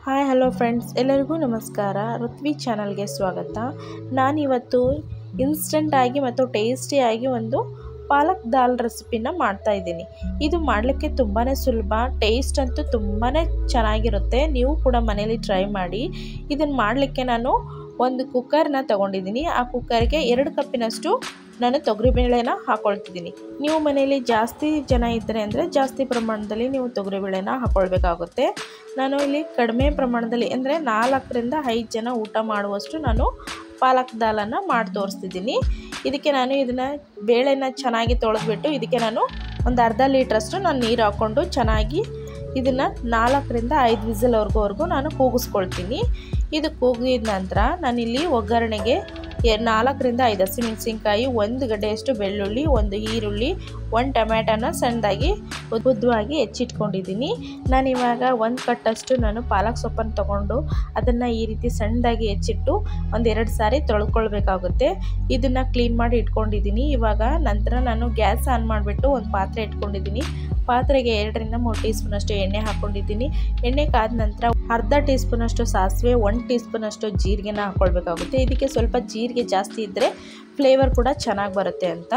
hi hello friends ಎಲ್ಲರಿಗೂ ನಮಸ್ಕಾರ ಋತ್ವಿ ಚಾನಲ್ಗೆ ಸ್ವಾಗತ ನಾನಿವತ್ತು ಇನ್ಸ್ಟೆಂಟಾಗಿ ಮತ್ತು ಟೇಸ್ಟಿಯಾಗಿ ಒಂದು ಪಾಲಕ್ ದಾಲ್ ರೆಸಿಪಿನ ಮಾಡ್ತಾ ಇದ್ದೀನಿ ಇದು ಮಾಡಲಿಕ್ಕೆ ತುಂಬಾ ಸುಲಭ ಟೇಸ್ಟ್ ಅಂತೂ ತುಂಬಾ ಚೆನ್ನಾಗಿರುತ್ತೆ ನೀವು ಕೂಡ ಮನೇಲಿ ಟ್ರೈ ಮಾಡಿ ಇದನ್ನು ಮಾಡಲಿಕ್ಕೆ ನಾನು ಒಂದು ಕುಕ್ಕರ್ನ ತೊಗೊಂಡಿದ್ದೀನಿ ಆ ಕುಕ್ಕರ್ಗೆ ಎರಡು ಕಪ್ಪಿನಷ್ಟು ನಾನು ತೊಗರಿಬೇಳೆನ ಹಾಕ್ಕೊಳ್ತಿದ್ದೀನಿ ನೀವು ಮನೇಲಿ ಜಾಸ್ತಿ ಜನ ಇದ್ದರೆ ಅಂದರೆ ಜಾಸ್ತಿ ಪ್ರಮಾಣದಲ್ಲಿ ನೀವು ತೊಗರಿಬೇಳೆನ ಹಾಕ್ಕೊಳ್ಬೇಕಾಗುತ್ತೆ ನಾನು ಇಲ್ಲಿ ಕಡಿಮೆ ಪ್ರಮಾಣದಲ್ಲಿ ಅಂದರೆ ನಾಲ್ಕರಿಂದ ಐದು ಜನ ಊಟ ಮಾಡುವಷ್ಟು ನಾನು ಪಾಲಕ್ ದಾಲನ್ನು ಮಾಡಿ ತೋರಿಸ್ತಿದ್ದೀನಿ ಇದಕ್ಕೆ ನಾನು ಇದನ್ನು ಬೇಳೆನ ಚೆನ್ನಾಗಿ ತೊಳೆದ್ಬಿಟ್ಟು ಇದಕ್ಕೆ ನಾನು ಒಂದು ಅರ್ಧ ಲೀಟ್ರಷ್ಟು ನಾನು ನೀರು ಹಾಕ್ಕೊಂಡು ಚೆನ್ನಾಗಿ ಇದನ್ನು ನಾಲ್ಕರಿಂದ ಐದು ವಿಸಲ್ವರೆಗೋವರೆಗೂ ನಾನು ಕೂಗಿಸ್ಕೊಳ್ತೀನಿ ಇದು ಕೂಗಿದ ನಂತರ ನಾನಿಲ್ಲಿ ಒಗ್ಗರಣೆಗೆ ನಾಲ್ಕರಿಂದ ಐದು ಹಸಿಮೆಣಸಿನ್ಕಾಯಿ ಒಂದು ಗಡ್ಡೆಯಷ್ಟು ಬೆಳ್ಳುಳ್ಳಿ ಒಂದು ಈರುಳ್ಳಿ ಒಂದು ಟೊಮ್ಯಾಟೊನ ಸಣ್ಣದಾಗಿ ಉದ್ದವಾಗಿ ಹೆಚ್ಚಿಟ್ಕೊಂಡಿದ್ದೀನಿ ನಾನು ಇವಾಗ ಒಂದು ಕಟ್ಟಷ್ಟು ನಾನು ಪಾಲಕ್ ಸೊಪ್ಪನ್ನು ತೊಗೊಂಡು ಅದನ್ನು ಈ ರೀತಿ ಸಣ್ಣದಾಗಿ ಹೆಚ್ಚಿಟ್ಟು ಒಂದೆರಡು ಸಾರಿ ತೊಳ್ಕೊಳ್ಬೇಕಾಗುತ್ತೆ ಇದನ್ನು ಕ್ಲೀನ್ ಮಾಡಿ ಇಟ್ಕೊಂಡಿದ್ದೀನಿ ಇವಾಗ ನಂತರ ನಾನು ಗ್ಯಾಸ್ ಆನ್ ಮಾಡಿಬಿಟ್ಟು ಒಂದು ಪಾತ್ರೆ ಇಟ್ಕೊಂಡಿದ್ದೀನಿ ಪಾತ್ರೆಗೆ ಎರಡರಿಂದ ಮೂರು ಟೀ ಸ್ಪೂನಷ್ಟು ಎಣ್ಣೆ ಹಾಕ್ಕೊಂಡಿದ್ದೀನಿ ಎಣ್ಣೆ ಕಾದ ನಂತರ ಅರ್ಧ ಟೀ ಸ್ಪೂನಷ್ಟು ಸಾಸಿವೆ ಒಂದು ಟೀ ಸ್ಪೂನಷ್ಟು ಜೀರಿಗೆನ ಹಾಕ್ಕೊಳ್ಬೇಕಾಗುತ್ತೆ ಇದಕ್ಕೆ ಸ್ವಲ್ಪ ಜೀರಿಗೆ ಜಾಸ್ತಿ ಇದ್ದರೆ ಫ್ಲೇವರ್ ಕೂಡ ಚೆನ್ನಾಗಿ ಬರುತ್ತೆ ಅಂತ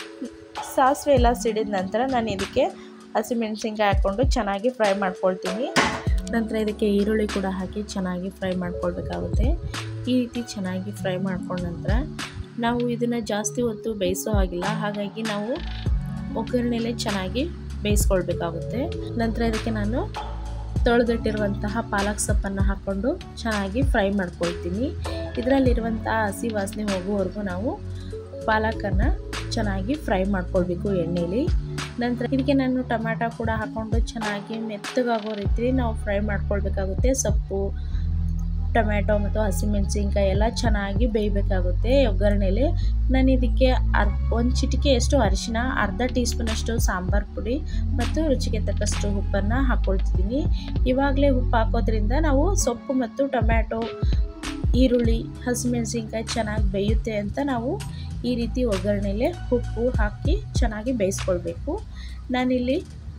ಸಾಸಿವೆ ಎಲ್ಲ ಸಿಡಿದ ನಂತರ ನಾನು ಇದಕ್ಕೆ ಹಸಿಮೆಣಸಿನ್ಕಾಯಿ ಹಾಕ್ಕೊಂಡು ಚೆನ್ನಾಗಿ ಫ್ರೈ ಮಾಡ್ಕೊಳ್ತೀನಿ ನಂತರ ಇದಕ್ಕೆ ಈರುಳ್ಳಿ ಕೂಡ ಹಾಕಿ ಚೆನ್ನಾಗಿ ಫ್ರೈ ಮಾಡ್ಕೊಳ್ಬೇಕಾಗುತ್ತೆ ಈ ರೀತಿ ಚೆನ್ನಾಗಿ ಫ್ರೈ ಮಾಡ್ಕೊಂಡ ನಂತರ ನಾವು ಇದನ್ನು ಜಾಸ್ತಿ ಹೊತ್ತು ಬೇಯಿಸೋ ಹಾಗಿಲ್ಲ ಹಾಗಾಗಿ ನಾವು ಒಗ್ಗರಣೆಲೆ ಚೆನ್ನಾಗಿ ಬೇಯಿಸ್ಕೊಳ್ಬೇಕಾಗುತ್ತೆ ನಂತರ ಇದಕ್ಕೆ ನಾನು ತೊಳೆದಿಟ್ಟಿರುವಂತಹ ಪಾಲಕ್ ಸೊಪ್ಪನ್ನು ಹಾಕ್ಕೊಂಡು ಚೆನ್ನಾಗಿ ಫ್ರೈ ಮಾಡ್ಕೊಳ್ತೀನಿ ಇದರಲ್ಲಿರುವಂತಹ ಹಸಿ ವಾಸನೆ ಹೋಗುವವರೆಗೂ ನಾವು ಪಾಲಕನ್ನು ಚೆನ್ನಾಗಿ ಫ್ರೈ ಮಾಡ್ಕೊಳ್ಬೇಕು ಎಣ್ಣೆಲಿ ನಂತರ ಇದಕ್ಕೆ ನಾನು ಟೊಮ್ಯಾಟೊ ಕೂಡ ಹಾಕ್ಕೊಂಡು ಚೆನ್ನಾಗಿ ಮೆತ್ತಗಾಗೋ ರೀತಿ ನಾವು ಫ್ರೈ ಮಾಡ್ಕೊಳ್ಬೇಕಾಗುತ್ತೆ ಸೊಪ್ಪು ಟೊಮ್ಯಾಟೊ ಮತ್ತು ಹಸಿಮೆಣಸಿನ್ಕಾಯಿ ಎಲ್ಲ ಚೆನ್ನಾಗಿ ಬೇಯಬೇಕಾಗುತ್ತೆ ಒಗ್ಗರಣೆಲಿ ನಾನು ಇದಕ್ಕೆ ಅರ್ ಒಂದು ಚಿಟಿಕೆಯಷ್ಟು ಅರಿಶಿನ ಅರ್ಧ ಟೀ ಸ್ಪೂನಷ್ಟು ಸಾಂಬಾರು ಪುಡಿ ಮತ್ತು ರುಚಿಗೆ ತಕ್ಕಷ್ಟು ಉಪ್ಪನ್ನು ಹಾಕ್ಕೊಳ್ತಿದ್ದೀನಿ ಇವಾಗಲೇ ಉಪ್ಪು ಹಾಕೋದ್ರಿಂದ ನಾವು ಸೊಪ್ಪು ಮತ್ತು ಟೊಮ್ಯಾಟೊ ಈರುಳ್ಳಿ ಹಸಿಮೆಣಸಿನ್ಕಾಯಿ ಚೆನ್ನಾಗಿ ಬೇಯುತ್ತೆ ಅಂತ ನಾವು ಈ ರೀತಿ ಒಗ್ಗರಣೆಲೆ ಉಪ್ಪು ಹಾಕಿ ಚೆನ್ನಾಗಿ ಬೇಯಿಸ್ಕೊಳ್ಬೇಕು ನಾನಿಲ್ಲಿ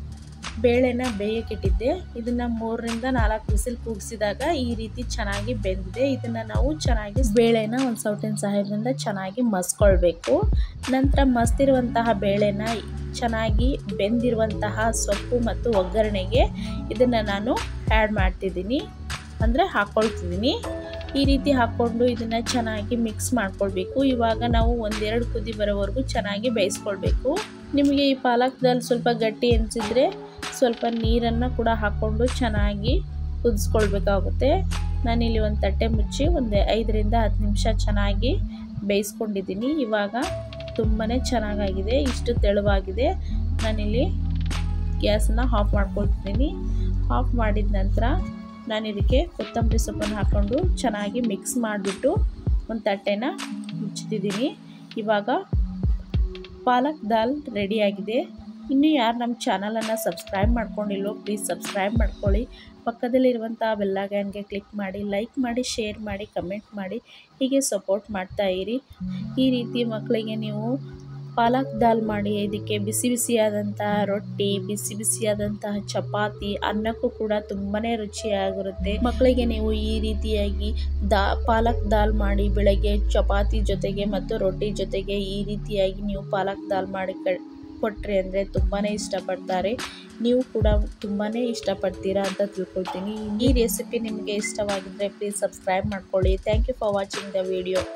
ಬೇಳೆನ ಬೇಯಕ್ಕಿಟ್ಟಿದ್ದೆ ಇದನ್ನು ಮೂರರಿಂದ ನಾಲ್ಕು ವಿಸಿಲ್ ಕೂಗಿಸಿದಾಗ ಈ ರೀತಿ ಚೆನ್ನಾಗಿ ಬೆಂದಿದೆ ಇದನ್ನು ನಾವು ಚೆನ್ನಾಗಿ ಬೇಳೆನ ಒಂದು ಸೌಟಿನ ಸಹಾಯದಿಂದ ಚೆನ್ನಾಗಿ ಮಸ್ಕೊಳ್ಬೇಕು ನಂತರ ಮಸ್ತಿರುವಂತಹ ಬೇಳೆನ ಚೆನ್ನಾಗಿ ಬೆಂದಿರುವಂತಹ ಸೊಪ್ಪು ಮತ್ತು ಒಗ್ಗರಣೆಗೆ ಇದನ್ನು ನಾನು ಆ್ಯಡ್ ಮಾಡ್ತಿದ್ದೀನಿ ಅಂದರೆ ಹಾಕ್ಕೊಳ್ತಿದ್ದೀನಿ ಈ ರೀತಿ ಹಾಕ್ಕೊಂಡು ಇದನ್ನು ಚೆನ್ನಾಗಿ ಮಿಕ್ಸ್ ಮಾಡ್ಕೊಳ್ಬೇಕು ಇವಾಗ ನಾವು ಒಂದೆರಡು ಕುದಿ ಬರೋವರೆಗೂ ಚೆನ್ನಾಗಿ ಬೇಯಿಸ್ಕೊಳ್ಬೇಕು ನಿಮಗೆ ಈ ಪಾಲಕ್ ದಾಲ್ ಸ್ವಲ್ಪ ಗಟ್ಟಿ ಅನಿಸಿದರೆ ಸ್ವಲ್ಪ ನೀರನ್ನು ಕೂಡ ಹಾಕ್ಕೊಂಡು ಚೆನ್ನಾಗಿ ಕುದಿಸ್ಕೊಳ್ಬೇಕಾಗುತ್ತೆ ನಾನಿಲ್ಲಿ ಒಂದು ತಟ್ಟೆ ಮುಚ್ಚಿ ಒಂದು ಐದರಿಂದ ಹತ್ತು ನಿಮಿಷ ಚೆನ್ನಾಗಿ ಬೇಯಿಸ್ಕೊಂಡಿದ್ದೀನಿ ಇವಾಗ ತುಂಬಾ ಚೆನ್ನಾಗಾಗಿದೆ ಇಷ್ಟು ತೆಳುವಾಗಿದೆ ನಾನಿಲ್ಲಿ ಗ್ಯಾಸನ್ನು ಆಫ್ ಮಾಡ್ಕೊಳ್ತಿದ್ದೀನಿ ಆಫ್ ಮಾಡಿದ ನಂತರ ನಾನು ಇದಕ್ಕೆ ಕೊತ್ತಂಬರಿ ಸೊಪ್ಪನ್ನು ಹಾಕ್ಕೊಂಡು ಚೆನ್ನಾಗಿ ಮಿಕ್ಸ್ ಮಾಡಿಬಿಟ್ಟು ಒಂದು ತಟ್ಟೆನ ಮುಚ್ಚಿದ್ದೀನಿ ಇವಾಗ ಪಾಲಕ್ ದಾಲ್ ರೆಡಿಯಾಗಿದೆ ಇನ್ನೂ ಯಾರು ನಮ್ಮ ಚಾನಲನ್ನು ಸಬ್ಸ್ಕ್ರೈಬ್ ಮಾಡ್ಕೊಂಡಿಲ್ಲೋ ಪ್ಲೀಸ್ ಸಬ್ಸ್ಕ್ರೈಬ್ ಮಾಡ್ಕೊಳ್ಳಿ ಪಕ್ಕದಲ್ಲಿರುವಂಥ ಬೆಲ್ಲೈಕನ್ಗೆ ಕ್ಲಿಕ್ ಮಾಡಿ ಲೈಕ್ ಮಾಡಿ ಶೇರ್ ಮಾಡಿ ಕಮೆಂಟ್ ಮಾಡಿ ಹೀಗೆ ಸಪೋರ್ಟ್ ಮಾಡ್ತಾ ಇರಿ ಈ ರೀತಿ ಮಕ್ಕಳಿಗೆ ನೀವು ಪಾಲಕ್ ದಾಲ್ ಮಾಡಿ ಇದಕ್ಕೆ ಬಿಸಿ ಬಿಸಿಯಾದಂತಹ ರೊಟ್ಟಿ ಬಿಸಿ ಬಿಸಿಯಾದಂತಹ ಚಪಾತಿ ಅನ್ನಕ್ಕೂ ಕೂಡ ತುಂಬಾ ರುಚಿಯಾಗಿರುತ್ತೆ ಮಕ್ಕಳಿಗೆ ನೀವು ಈ ರೀತಿಯಾಗಿ ದಾ ಪಾಲಕ್ ದಾಲ್ ಮಾಡಿ ಬೆಳಗ್ಗೆ ಚಪಾತಿ ಜೊತೆಗೆ ಮತ್ತು ರೊಟ್ಟಿ ಜೊತೆಗೆ ಈ ರೀತಿಯಾಗಿ ನೀವು ಪಾಲಕ್ ದಾಲ್ ಮಾಡಿ ಕ ಕೊಟ್ಟರೆ ಅಂದರೆ ತುಂಬಾ ಇಷ್ಟಪಡ್ತಾರೆ ನೀವು ಕೂಡ ತುಂಬಾ ಇಷ್ಟಪಡ್ತೀರಾ ಅಂತ ತಿಳ್ಕೊಳ್ತೀನಿ ಈ ರೆಸಿಪಿ ನಿಮಗೆ ಇಷ್ಟವಾಗಿದ್ದರೆ ಪ್ಲೀಸ್ ಸಬ್ಸ್ಕ್ರೈಬ್ ಮಾಡ್ಕೊಳ್ಳಿ thank you for watching the video